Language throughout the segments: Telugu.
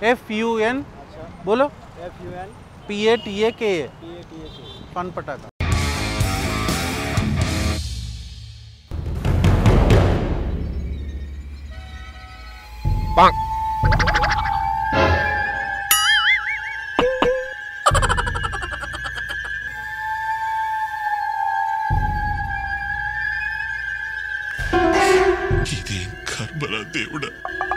एफ यू एन अच्छा बोलो F U N P A T A K A P A T H fun पटाखा ఇదేం కర్మరా దేవుడా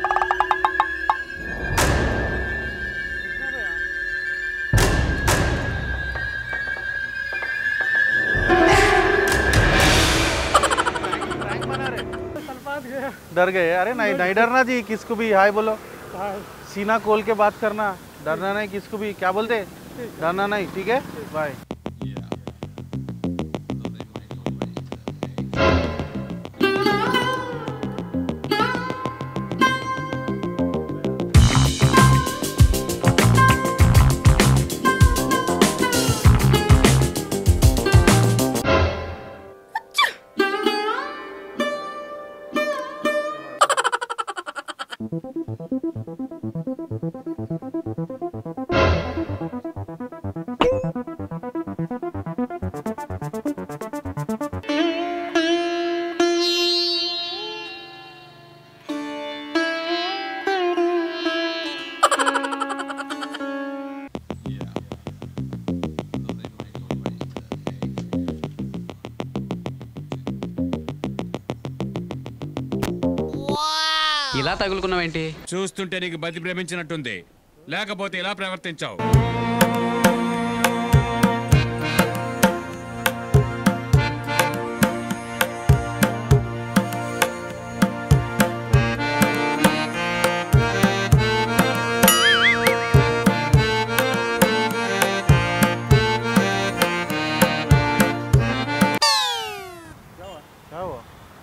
डर गए अरे नहीं नहीं डरना जी किसको भी हाय बोलो सीना खोल के बात करना डरना नहीं किसको भी क्या बोलते डरना नहीं ठीक है बाय ఇలా తగులుకున్నావేంటి చూస్తుంటే నీకు బతి ప్రేమించినట్టుంది లేకపోతే ఇలా ప్రవర్తించావు क्या हुआ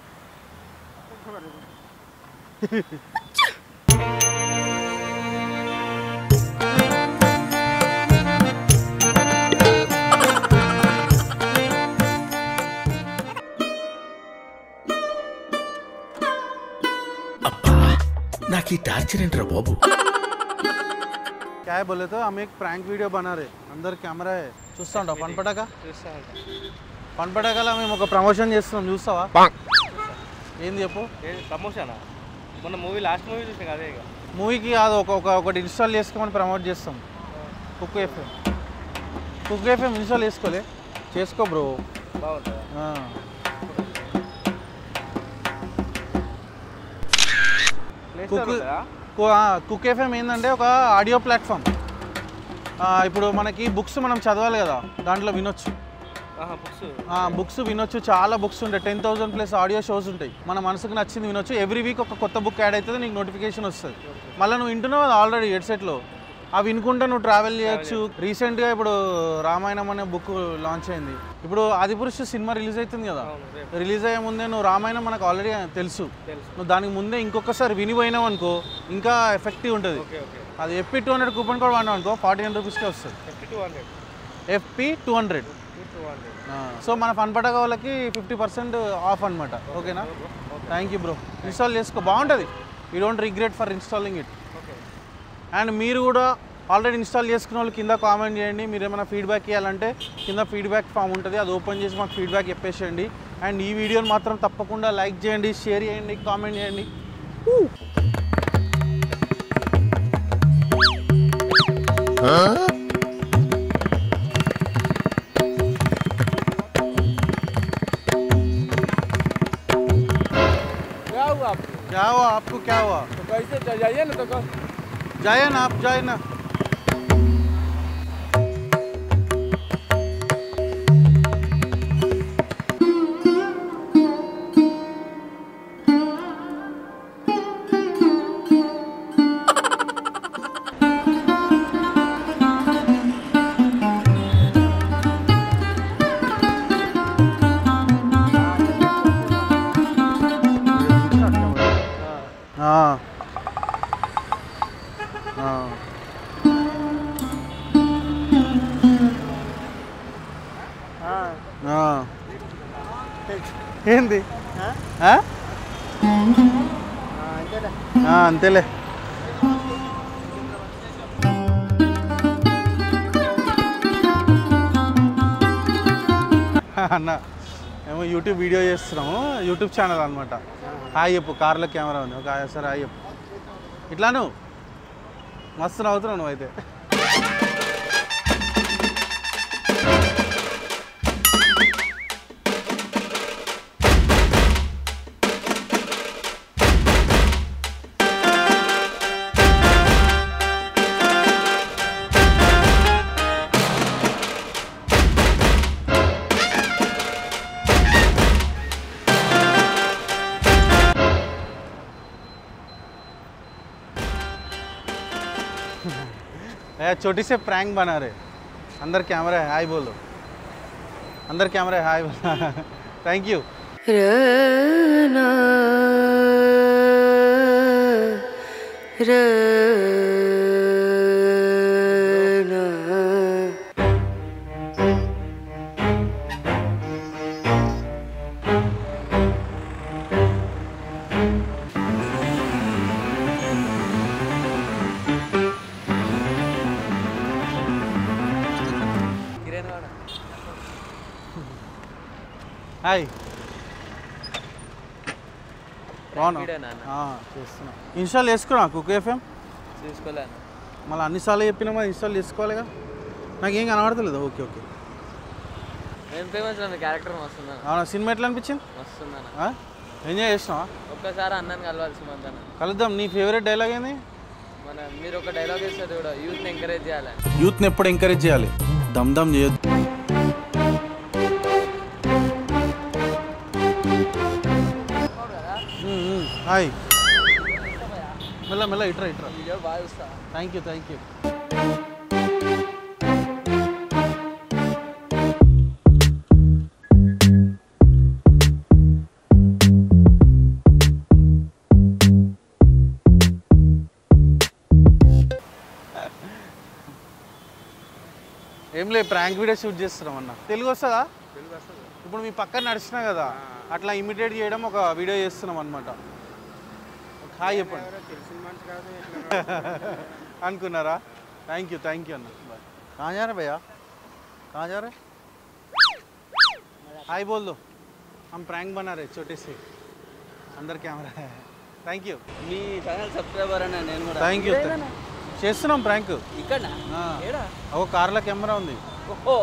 నాకు ఈ టార్చర్ ఏంట్రా బాబు क्या है बोले तो हम एक प्रैंक वीडियो बना रहे अंदर కెమెరా है చూస్తా ఉంటావు ఫన్ పటాకా చూస్తా ఉంటా ఫన్ పటాకాలో మేము ఒక ప్రమోషన్ చేస్తున్నాం చూస్తావా ఏంది చెప్పు ఏది ప్రమోషనా మొన్న మూవీ లాస్ట్ మూవీ చూసాం అదే ఇక మూవీకి అది ఒక ఒక ఒకటి ఇన్స్టాల్ చేసుకోమని ప్రమోట్ చేస్తాం Kuku FM Kuku FM install చేసుకోలే చేసుకో బ్రో బాగుంటుందా ప్లే స్టోర్ ఉంటుందా కుక్ ఎఫ్ఎం ఏంటంటే ఒక ఆడియో ప్లాట్ఫామ్ ఇప్పుడు మనకి బుక్స్ మనం చదవాలి కదా దాంట్లో వినొచ్చు ఆహా బుక్స్ బుక్స్ వినొచ్చు చాలా బుక్స్ ఉంటాయి ten thousand plus audio shows ఉంటాయి మన మనసుకు నచ్చింది వినొచ్చు ఎవ్రీ వీక్ ఒక కొత్త బుక్ యాడ్ అవుతుంది నీకు నోటిఫికేషన్ వస్తుంది మళ్ళీ నువ్వు వింటున్నావు అది ఆల్రెడీ హెడ్సెట్లో అవి వినుకుంటా నువ్వు ట్రావెల్ చేయొచ్చు రీసెంట్గా ఇప్పుడు రామాయణం అనే బుక్ లాంచ్ అయింది ఇప్పుడు ఆదిపురుష్ సినిమా రిలీజ్ అవుతుంది కదా అవును రేపు రిలీజ్ అయ్యే ముందే నువ్వు రామాయణం మనకు ఆల్రెడీ తెలుసు తెలుసు నువ్వు దానికి ముందే ఇంకొకసారి వినిపోయినావు అనుకో ఇంకా ఎఫెక్టివ్ ఉంటుంది ఓకే ఓకే అది FP two hundred coupon code వాడినావు అనుకో ఫార్టీ నైన్ రూపీస్కే వస్తుంది fifty two hundred FP two hundred two hundred so మన ఫన్ పటక వాళ్ళకి ఫిఫ్టీ పర్సెంట్ ఆఫ్ అనమాట ఓకేనా థ్యాంక్ యూ బ్రో ఇన్స్టాల్ చేసుకో బాగుంటుంది you don't regret for installing it okay and మీరు కూడా ఆల్రెడీ ఇన్స్టాల్ చేసుకున్న వాళ్ళు కింద కామెంట్ చేయండి మీరు ఏమైనా ఫీడ్బ్యాక్ ఇవ్వాలంటే కింద ఫీడ్బ్యాక్ ఫామ్ ఉంటుంది అది ఓపెన్ చేసి మాకు ఫీడ్బ్యాక్ చెప్పేసేయండి అండ్ ఈ వీడియోని మాత్రం తప్పకుండా లైక్ చేయండి షేర్ చేయండి కామెంట్ చేయండి क्या हुआ आपको क्या हुआ आपको क्या हुआ तो कैसे जा- जाइए ना तो कल जाए ना आप जाए ना हाँ हाँ ఆ. ఏంది ఆ? ఆ, అంతేలే అన్న ఏమో యూట్యూబ్ వీడియో చేస్తున్నాము యూట్యూబ్ ఛానల్ అనమాట హాయ్ చెప్పు కార్లో కెమెరా ఉంది ఒక హాయ్ సరే హాయ్ చెప్పు ఇట్లా నువ్వు మస్తు నవ్వుతున్నావు నువ్వు అయితే ए छोटी से प्रैंक बना रहे अंदर कैमरा है हाय बोलो अंदर कैमरा है हाय बोलो थैंक यू रना रना కిరణ్ వాడ హాయ్ బాగున్నా వీడియో నాన్న. ఆ, చేస్తున్నా ఇన్స్టాల్ చేసుకున్నా కుక్ ఎఫ్ఎం చూసుకోలేను మళ్ళీ అన్నిసార్లు చెప్పినా మరి ఇన్స్టాల్ చేసుకోవాలిగా నాకేం కనబడతలేదు ఓకే ఓకే నేను ఫేమస్ ఉన్న క్యారెక్టర్ వస్తుందా అవునా సినిమా ఎట్లా అనిపించింది వస్తుందన్న ఆ? ఎంజాయ్ చేసినావా ఒక్కసారి అన్నాను కలవాలి సుమంత్ అన్న కలుద్దాం నీ ఫేవరెట్ డైలాగ్ ఏంది మన మీరు ఒక డైలాగ్ ఇస్తారు కూడా యూత్ని ఎంకరేజ్ చేయాలి యూత్ని ఎప్పుడు ఎంకరేజ్ చేయాలి దమ్ దమ్ చేయొద్దు ఉమ్, ఉమ్, హాయ్ మెల్ల మెల్ల ఇట్రా ఇట్రా వీడియో బాగా చూస్తా థ్యాంక్ యూ థ్యాంక్ యూ ఏం లే ప్రాంక్ వీడియో షూట్ చేస్తున్నాం అన్న తెలుగు వస్తుందా ఇప్పుడు మీ పక్కన నడిచినా కదా అట్లా ఇమిటేట్ చేయడం ఒక వీడియో చేస్తున్నాం అనమాట హాయ్ చెప్పండి అనుకున్నారా థ్యాంక్ యూ థ్యాంక్ యూ అన్న బాయ్ कहाँ जा रहे भैया कहाँ जा रहे हाय बोल दो हम प्रैंक बना रहे छोटे से अंदर कैमरा है థ్యాంక్ యూ మీ ఛానల్ సబ్స్క్రైబర్ అన్న నేను కూడా థ్యాంక్ యూ చేస్తున్నాం ప్రాంక్ ఇక్కడ ఏడా ఒక కార్లో కెమెరా ఉంది ఓహో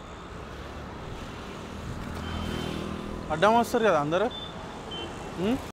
అడ్డం వస్తారు కదా అందరూ ఉం?